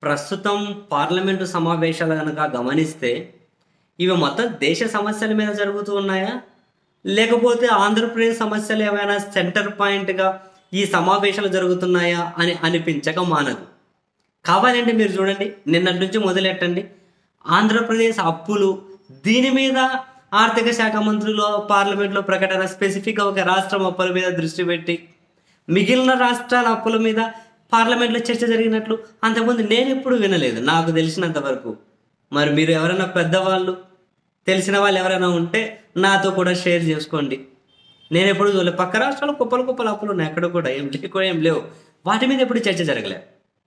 ప్రస్తుతం పార్లమెంటు సమావేశాలు కనుక గమనిస్తే ఇవి మొత్తం దేశ సమస్యల మీద జరుగుతూ ఉన్నాయా లేకపోతే ఆంధ్రప్రదేశ్ సమస్యలు ఏమైనా సెంటర్ పాయింట్గా ఈ సమావేశాలు జరుగుతున్నాయా అని అనిపించక మానదు కావాలంటే మీరు చూడండి నిన్నటి నుంచి మొదలెట్టండి ఆంధ్రప్రదేశ్ అప్పులు దీని మీద ఆర్థిక శాఖ మంత్రులు పార్లమెంట్లో ప్రకటన స్పెసిఫిక్గా ఒక రాష్ట్రం అప్పుల మీద దృష్టి పెట్టి మిగిలిన రాష్ట్రాల అప్పుల మీద పార్లమెంట్లో చర్చ జరిగినట్లు అంతకుముందు నేను ఎప్పుడు వినలేదు నాకు తెలిసినంత వరకు మరి మీరు ఎవరైనా పెద్దవాళ్ళు తెలిసిన వాళ్ళు ఎవరైనా ఉంటే నాతో కూడా షేర్ చేసుకోండి నేను ఎప్పుడు చూడలేదు పక్క రాష్ట్రాలు కుప్పలు కుప్పలు అప్పులు ఉన్నాయి ఎక్కడ కూడా ఏం లేవు కూడా ఏం లేవు వాటి మీద ఎప్పుడు చర్చ జరగలేదు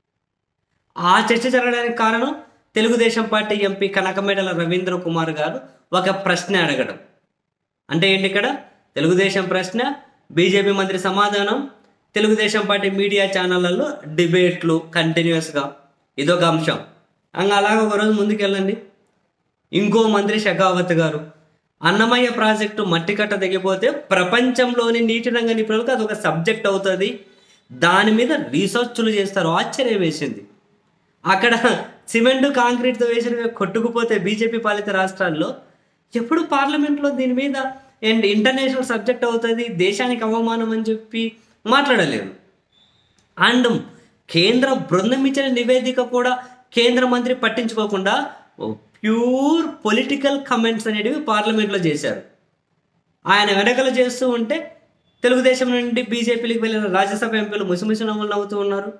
ఆ చర్చ జరగడానికి కారణం తెలుగుదేశం పార్టీ ఎంపీ కనకమేడల రవీంద్ర కుమార్ గారు ఒక ప్రశ్న అడగడం అంటే ఏంటి ఇక్కడ తెలుగుదేశం ప్రశ్న బీజేపీ మంత్రి సమాధానం తెలుగుదేశం పార్టీ మీడియా ఛానళ్లలో డిబేట్లు కంటిన్యూస్గా ఇదొక అంశం అంగ అలాగ ఒకరోజు ముందుకెళ్ళండి ఇంకో మంత్రి షెకావత్ గారు అన్నమయ్య ప్రాజెక్టు మట్టి కట్ట తెగిపోతే ప్రపంచంలోని నీటి రంగ నిపుణులకు అదొక సబ్జెక్ట్ అవుతుంది దాని మీద రీసెర్చ్లు చేస్తారు ఆశ్చర్యం వేసింది అక్కడ సిమెంట్ కాంక్రీట్తో వేసిన కొట్టుకుపోతే బీజేపీ పాలిత రాష్ట్రాల్లో ఎప్పుడు పార్లమెంట్లో దీని మీద అండ్ ఇంటర్నేషనల్ సబ్జెక్ట్ అవుతుంది దేశానికి అవమానం అని చెప్పి మాట్లాడలేరు అండ్ కేంద్ర బృందం ఇచ్చిన నివేదిక కూడా కేంద్ర మంత్రి పట్టించుకోకుండా ప్యూర్ పొలిటికల్ కమెంట్స్ అనేటివి పార్లమెంట్లో చేశారు ఆయన వెనకలు చేస్తూ ఉంటే తెలుగుదేశం నుండి బీజేపీకి వెళ్ళిన రాజ్యసభ ఎంపీలు ముసిముసి నవ్వులు నవ్వుతూ ఉన్నారు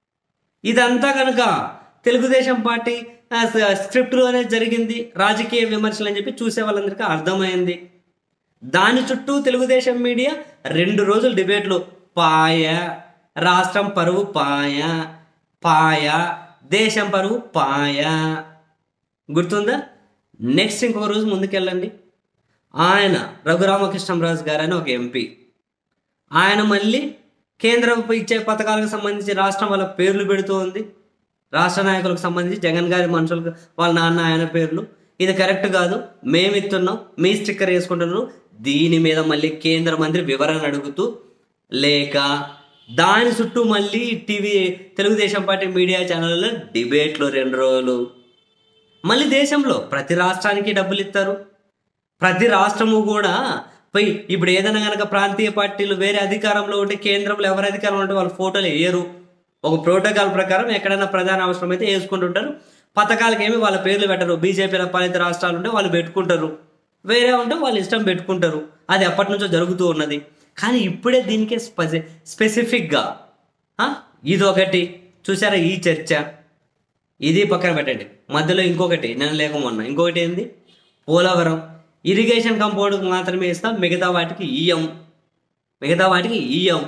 ఇదంతా కనుక తెలుగుదేశం పార్టీ ఆ, స- స్క్రిప్ట్లోనే జరిగింది రాజకీయ విమర్శలు అని చెప్పి చూసే వాళ్ళందరికీ అర్థమైంది దాని చుట్టూ తెలుగుదేశం మీడియా రెండు రోజులు డిబేట్లు పాయ రాష్ట్రం పరువు పాయ పాయ దేశం పరువు పాయ గుర్తుందా నెక్స్ట్ ఇంకొక రోజు ముందుకెళ్ళండి ఆయన రఘురామకృష్ణరాజు గారు అని ఒక ఎంపీ ఆయన మళ్ళీ కేంద్రం ఇచ్చే పథకాలకు సంబంధించి రాష్ట్రం వాళ్ళ పేర్లు పెడుతూ ఉంది రాష్ట్ర నాయకులకు సంబంధించి జగన్ గారి మనుషులకు వాళ్ళ నాన్న ఆయన పేర్లు ఇది కరెక్ట్ కాదు మేము ఇస్తున్నాం మీ స్టిక్కర్ వేసుకుంటున్నాం దీని మీద మళ్ళీ కేంద్ర మంత్రి వివరణ అడుగుతూ లేక దాని చుట్టూ మళ్ళీ టీవీ తెలుగుదేశం పార్టీ మీడియా ఛానళ్ళలో డిబేట్లు రెండు రోజులు మళ్ళీ దేశంలో ప్రతి రాష్ట్రానికి డబ్బులు ఇస్తారు ప్రతి రాష్ట్రము కూడా పోయి ఇప్పుడు ఏదైనా కనుక ప్రాంతీయ పార్టీలు వేరే అధికారంలో ఉంటే కేంద్రంలో ఎవరు అధికారంలో ఉంటే వాళ్ళ ఫోటోలు వేయరు ఒక ప్రోటోకాల్ ప్రకారం ఎక్కడైనా ప్రధాన అవసరం అయితే వేసుకుంటుంటారు పథకాలకి ఏమి వాళ్ళ పేర్లు పెట్టరు బీజేపీల పాలిత రాష్ట్రాలు ఉంటే వాళ్ళు పెట్టుకుంటారు వేరే ఉంటే వాళ్ళు ఇష్టం పెట్టుకుంటారు అది ఎప్పటి నుంచో జరుగుతూ ఉన్నది కానీ ఇప్పుడే దీనికే స్పెసి స్పెసిఫిక్గా ఆ, ఇదొకటి చూసారా ఈ చర్చ ఇది పక్కన పెట్టండి మధ్యలో ఇంకొకటి నేను లేకమన్నా ఇంకొకటి ఏంది పోలవరం ఇరిగేషన్ కంపౌండ్కి మాత్రమే ఇస్తాం మిగతా వాటికి ఇయ్యం మిగతా వాటికి ఇయ్యం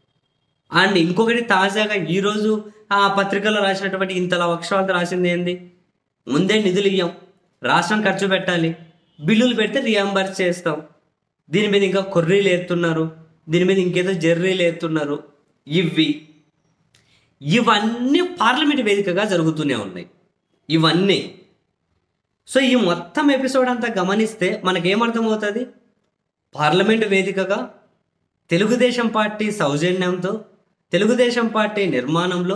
అండ్ ఇంకొకటి తాజాగా ఈరోజు ఆ పత్రికలో రాసినటువంటి ఇంతలా అక్షరాలతో రాసింది ఏంది ముందే నిధులు ఇయ్యం రాష్ట్రం ఖర్చు పెట్టాలి బిల్లులు పెడితే రియంబర్స్ చేస్తాం దీని మీద ఇంకా కొర్రీలు ఎత్తున్నారు దీని మీద ఇంకేదో జర్రీలు ఎత్తున్నారు ఇవి ఇవన్నీ పార్లమెంట్ వేదికగా జరుగుతూనే ఉన్నాయి ఇవన్నీ సో ఈ మొత్తం ఎపిసోడ్ అంతా గమనిస్తే మనకేమర్థమవుతుంది పార్లమెంట్ వేదికగా తెలుగుదేశం పార్టీ సౌజన్యంతో తెలుగుదేశం పార్టీ నిర్మాణంలో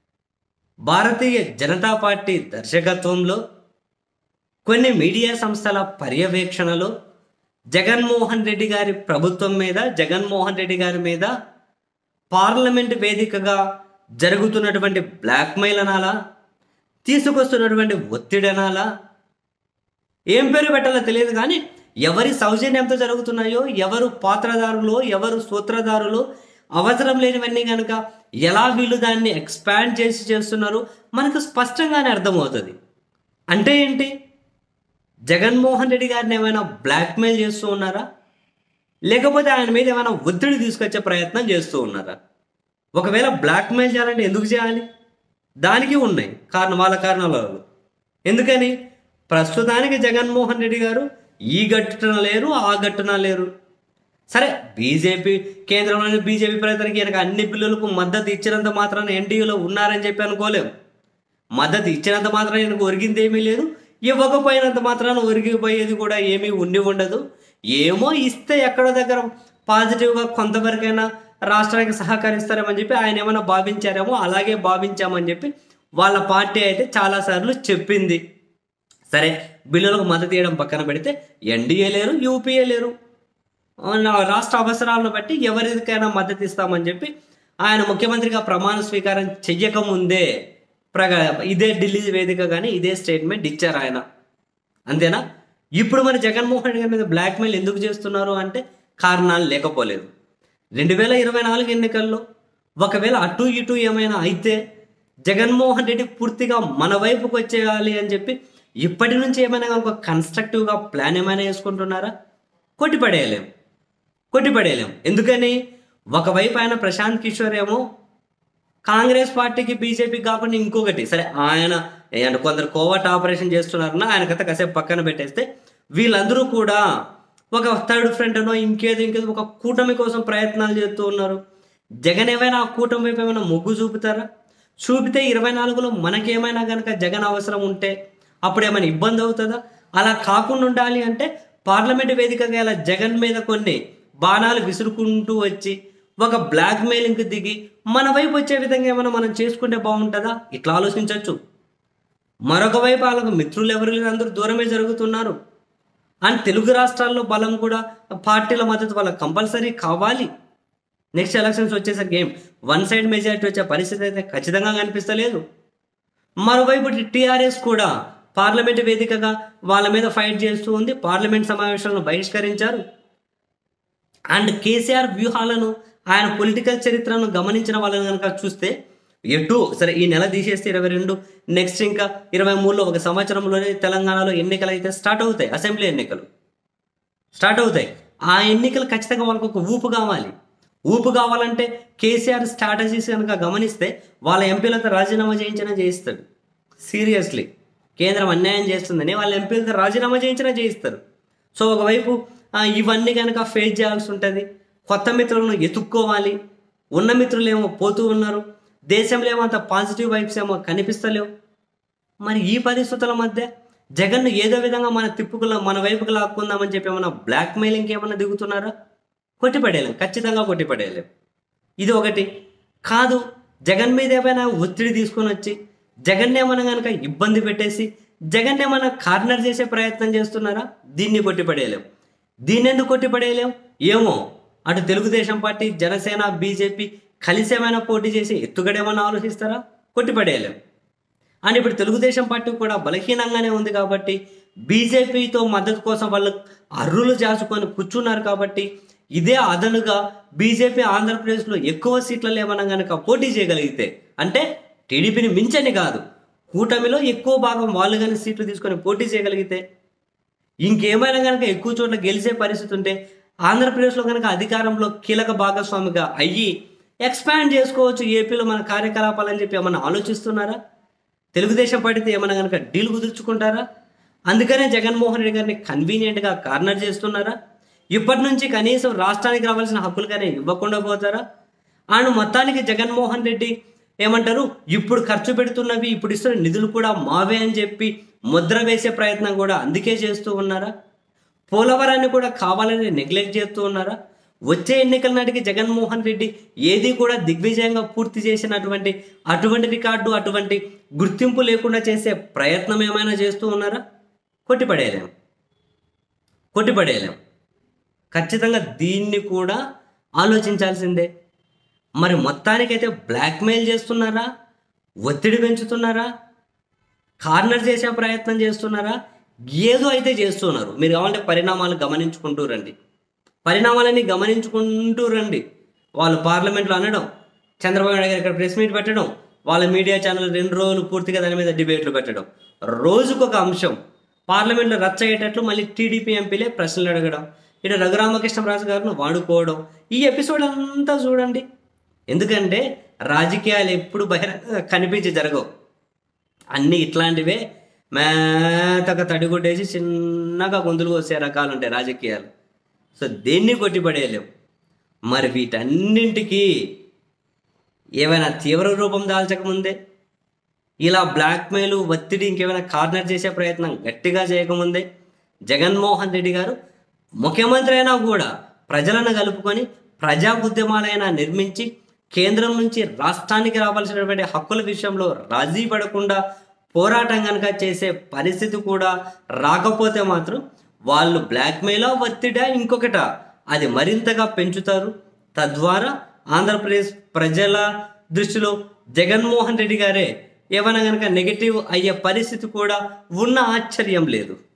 భారతీయ జనతా పార్టీ దర్శకత్వంలో కొన్ని మీడియా సంస్థల పర్యవేక్షణలో జగన్మోహన్ రెడ్డి గారి ప్రభుత్వం మీద జగన్మోహన్ రెడ్డి గారి మీద పార్లమెంట్ వేదికగా జరుగుతున్నటువంటి బ్లాక్మెయిల్ అనాలా తీసుకొస్తున్నటువంటి ఒత్తిడి అనాలా ఏం పేరు పెట్టాలో తెలియదు కానీ ఎవరి సౌజన్యంతో జరుగుతున్నాయో ఎవరు పాత్రదారులు ఎవరు సూత్రధారులు అవసరం లేనివన్నీ కనుక ఎలా వీళ్ళు దాన్ని ఎక్స్పాండ్ చేసి చేస్తున్నారు మనకు స్పష్టంగానే అర్థమవుతుంది అంటే ఏంటి జగన్మోహన్ రెడ్డి గారిని ఏమైనా బ్లాక్మెయిల్ చేస్తూ ఉన్నారా లేకపోతే ఆయన మీద ఏమైనా ఒత్తిడి తీసుకొచ్చే ప్రయత్నం చేస్తూ ఉన్నారా ఒకవేళ బ్లాక్మెయిల్ చేయాలంటే ఎందుకు చేయాలి దానికి ఉన్నాయి కారణం వాళ్ళ కారణాల వల్ల. ఎందుకని ప్రస్తుతానికి జగన్మోహన్ రెడ్డి గారు ఈ గట్టున లేరు ఆ గట్టున లేరు సరే బీజేపీ కేంద్రంలోని బీజేపీ ప్రయత్నానికి ఈయనకు అన్ని బిల్లులకు మద్దతు ఇచ్చినంత మాత్రాన ఎన్డీయూలో ఉన్నారని చెప్పి అనుకోలేం మద్దతు ఇచ్చినంత మాత్రాన ఈయనకు ఒరిగింది ఏమీ లేదు ఇవ్వకపోయినంత మాత్రాన ఒరిగిపోయేది కూడా ఏమీ ఉండి ఉండదు ఏమో ఇస్తే ఎక్కడో దగ్గర పాజిటివ్గా కొంతవరకైనా రాష్ట్రానికి సహకరిస్తారేమని చెప్పి ఆయన ఏమైనా భావించారేమో అలాగే భావించామని చెప్పి వాళ్ళ పార్టీ అయితే చాలాసార్లు చెప్పింది సరే బిల్లులకు మద్దతు ఇవ్వడం పక్కన పెడితే ఎన్డీఏ లేరు యూపీఏ లేరు నా రాష్ట్ర అవసరాలను బట్టి ఎవరికైనా మద్దతు ఇస్తామని చెప్పి ఆయన ముఖ్యమంత్రిగా ప్రమాణ స్వీకారం చెయ్యకముందే ప్రగా ఇదే ఢిల్లీ వేదిక కానీ ఇదే స్టేట్మెంట్ ఇచ్చారు ఆయన అంతేనా ఇప్పుడు మరి జగన్మోహన్ రెడ్డి గారి మీద బ్లాక్మెయిల్ ఎందుకు చేస్తున్నారు అంటే కారణాలు లేకపోలేదు రెండు వేల ఇరవై నాలుగు ఎన్నికల్లో ఒకవేళ అటు ఇటు ఏమైనా అయితే జగన్మోహన్ రెడ్డి పూర్తిగా మన వైపుకి వచ్చేయాలి అని చెప్పి ఇప్పటి నుంచి ఏమైనా ఒక కన్స్ట్రక్టివ్గా ప్లాన్ ఏమైనా వేసుకుంటున్నారా కొట్టిపడేయలేం కొట్టిపడేయలేం ఎందుకని ఒకవైపు ఆయన ప్రశాంత్ కిషోర్ ఏమో కాంగ్రెస్ పార్టీకి బీజేపీకి కాకుండా ఇంకొకటి సరే ఆయన అంటే కొందరు కోవట్ ఆపరేషన్ చేస్తున్నారన్న ఆయన కథ కాసేపు పక్కన పెట్టేస్తే వీళ్ళందరూ కూడా ఒక థర్డ్ ఫ్రంట్ అనో ఇంకేదో ఇంకేదో ఒక కూటమి కోసం ప్రయత్నాలు చేస్తూ ఉన్నారు జగన్ ఏమైనా ఆ కూటమి వైపు ఏమైనా మొగ్గు చూపుతారా చూపితే ఇరవై నాలుగులో మనకేమైనా కనుక జగన్ అవసరం ఉంటే అప్పుడు ఏమైనా ఇబ్బంది అవుతుందా అలా కాకుండా ఉండాలి అంటే పార్లమెంట్ వేదికగా ఇలా జగన్ మీద కొన్ని బాణాలు విసురుకుంటూ వచ్చి ఒక బ్లాక్ మెయిలింగ్కి దిగి మన వైపు వచ్చే విధంగా ఏమైనా మనం చేసుకుంటే బాగుంటుందా ఇట్లా ఆలోచించవచ్చు మరొక వైపు వాళ్ళకు మిత్రులు ఎవరు లేరు అందరూ దూరమే జరుగుతున్నారు అండ్ తెలుగు రాష్ట్రాల్లో బలం కూడా పార్టీల మద్దతు వాళ్ళకి కంపల్సరీ కావాలి నెక్స్ట్ ఎలక్షన్స్ వచ్చేసరికి ఏం వన్ సైడ్ మెజారిటీ వచ్చే పరిస్థితి అయితే ఖచ్చితంగా కనిపిస్తలేదు మరోవైపు టీఆర్ఎస్ కూడా పార్లమెంట్ వేదికగా వాళ్ళ మీద ఫైట్ చేస్తూ ఉంది పార్లమెంట్ సమావేశాలను బహిష్కరించారు అండ్ కేసీఆర్ వ్యూహాలను ఆయన పొలిటికల్ చరిత్రను గమనించిన వాళ్ళని కనుక చూస్తే ఎటు సరే ఈ నెల తీసేస్తే ఇరవై రెండు నెక్స్ట్ ఇంకా ఇరవై మూడులో ఒక సంవత్సరంలోనే తెలంగాణలో ఎన్నికలు అయితే స్టార్ట్ అవుతాయి అసెంబ్లీ ఎన్నికలు స్టార్ట్ అవుతాయి ఆ ఎన్నికలు ఖచ్చితంగా వాళ్ళకు ఒక ఊపు కావాలి ఊపు కావాలంటే కేసీఆర్ స్ట్రాటజీస్ కనుక గమనిస్తే వాళ్ళ ఎంపీలతో రాజీనామా చేయించినా చేయిస్తాడు సీరియస్లీ కేంద్రం అన్యాయం చేస్తుందని వాళ్ళ ఎంపీలతో రాజీనామా చేయించినా చేయిస్తారు సో ఒకవైపు ఆ, ఇవన్నీ కనుక ఫేస్ చేయాల్సి ఉంటుంది కొత్త మిత్రులను ఎత్తుక్కోవాలి ఉన్న మిత్రులు ఏమో పోతూ ఉన్నారు దేశంలో ఏమో అంత పాజిటివ్ వైబ్స్ ఏమో కనిపిస్తలేవు మరి ఈ పరిస్థితుల మధ్య జగన్ను ఏదో విధంగా మన తిప్పుకుల మన వైపుకు లాక్కుందామని చెప్పి ఏమన్నా బ్లాక్ మెయిలింగ్ ఏమన్నా దిగుతున్నారా కొట్టిపడేయలేం ఖచ్చితంగా కొట్టిపడేయలేం ఇది ఒకటి కాదు జగన్ మీద ఏమైనా ఒత్తిడి తీసుకొని వచ్చి జగన్ ఏమైనా కనుక ఇబ్బంది పెట్టేసి జగన్ ఏమైనా కార్నర్ చేసే ప్రయత్నం చేస్తున్నారా దీన్ని కొట్టిపడేయలేం దీన్ని ఎందుకు కొట్టిపడేయలేం ఏమో అటు తెలుగుదేశం పార్టీ జనసేన బీజేపీ కలిసి ఏమైనా పోటీ చేసి ఎత్తుగడేమన్నా ఆలోచిస్తారా కొట్టిపడేయలేం అండ్ ఇప్పుడు తెలుగుదేశం పార్టీ కూడా బలహీనంగానే ఉంది కాబట్టి బీజేపీతో మద్దతు కోసం వాళ్ళు అర్రులు జాచుకొని కూర్చున్నారు కాబట్టి ఇదే అదనుగా బీజేపీ ఆంధ్రప్రదేశ్లో ఎక్కువ సీట్లలో ఏమన్నా కనుక పోటీ చేయగలిగితే అంటే టీడీపీని మించని కాదు కూటమిలో ఎక్కువ భాగం వాళ్ళు కానీ సీట్లు తీసుకొని పోటీ చేయగలిగితే ఇంకేమైనా కనుక ఎక్కువ చోట్ల గెలిచే పరిస్థితి ఉంటే ఆంధ్రప్రదేశ్లో కనుక అధికారంలో కీలక భాగస్వామిగా అయ్యి ఎక్స్పాండ్ చేసుకోవచ్చు ఏపీలో మన కార్యకలాపాలని చెప్పి ఏమన్నా ఆలోచిస్తున్నారా తెలుగుదేశం పార్టీతో ఏమైనా కనుక డీల్ కుదుర్చుకుంటారా అందుకనే జగన్మోహన్ రెడ్డి గారిని కన్వీనియంట్గా కార్నర్ చేస్తున్నారా ఇప్పటి నుంచి కనీసం రాష్ట్రానికి రావాల్సిన హక్కులుగానే ఇవ్వకుండా పోతారా అండ్ మొత్తానికి జగన్మోహన్ రెడ్డి ఏమంటారు ఇప్పుడు ఖర్చు పెడుతున్నవి ఇప్పుడు ఇస్తున్న నిధులు కూడా మావే అని చెప్పి ముద్ర వేసే ప్రయత్నం కూడా అందుకే చేస్తూ ఉన్నారా పోలవరాన్ని కూడా కావాలని నెగ్లెక్ట్ చేస్తూ ఉన్నారా వచ్చే ఎన్నికల నాటికి జగన్మోహన్ రెడ్డి ఏది కూడా దిగ్విజయంగా పూర్తి చేసినటువంటి అటువంటి రికార్డు అటువంటి గుర్తింపు లేకుండా చేసే ప్రయత్నం ఏమైనా చేస్తూ ఉన్నారా కొట్టిపడేయలేం కొట్టిపడేయలేం ఖచ్చితంగా దీన్ని కూడా ఆలోచించాల్సిందే మరి మొత్తానికైతే బ్లాక్మెయిల్ చేస్తున్నారా ఒత్తిడి పెంచుతున్నారా కార్నర్ చేసే ప్రయత్నం చేస్తున్నారా ఏదో అయితే చేస్తున్నారు మీరు కావాలంటే పరిణామాలు గమనించుకుంటూ రండి పరిణామాలని గమనించుకుంటూ రండి వాళ్ళు పార్లమెంట్లో అనడం చంద్రబాబు నాయుడు గారు ఇక్కడ ప్రెస్ మీట్ పెట్టడం వాళ్ళ మీడియా ఛానల్ రెండు రోజులు పూర్తిగా దాని మీద డిబేట్లు పెట్టడం రోజుకొక అంశం పార్లమెంట్లో రచ్చ అయ్యేటట్లు మళ్ళీ టీడీపీ ఎంపీలే ప్రశ్నలు అడగడం ఇటు రఘురామకృష్ణరాజు గారిని వాడుకోవడం ఈ ఎపిసోడ్ అంతా చూడండి ఎందుకంటే రాజకీయాలు ఎప్పుడు బహిరంగ కనిపించి జరగవు అన్నీ ఇట్లాంటివే మేతక తడిగుడ్డేసి చిన్నగా గొంతులు వచ్చే రకాలు ఉంటాయి రాజకీయాలు సో దేన్ని కొట్టిపడేయలేవు మరి వీటన్నింటికి ఏమైనా తీవ్ర రూపం దాల్చకముందే ఇలా బ్లాక్మెయిల్ ఒత్తిడి ఇంకేమైనా కార్నర్ చేసే ప్రయత్నం గట్టిగా చేయకముందే జగన్మోహన్ రెడ్డి గారు ముఖ్యమంత్రి అయినా కూడా ప్రజలను కలుపుకొని ప్రజా ఉద్యమాలైనా నిర్మించి కేంద్రం నుంచి రాష్ట్రానికి రావాల్సినటువంటి హక్కుల విషయంలో రాజీ పడకుండా పోరాటం కనుక చేసే పరిస్థితి కూడా రాకపోతే మాత్రం వాళ్ళు బ్లాక్మెయిలా ఒత్తిడా ఇంకొకట అది మరింతగా పెంచుతారు తద్వారా ఆంధ్రప్రదేశ్ ప్రజల దృష్టిలో జగన్మోహన్ రెడ్డి గారే ఏమైనా కనుక నెగిటివ్ అయ్యే పరిస్థితి కూడా ఉన్న ఆశ్చర్యం లేదు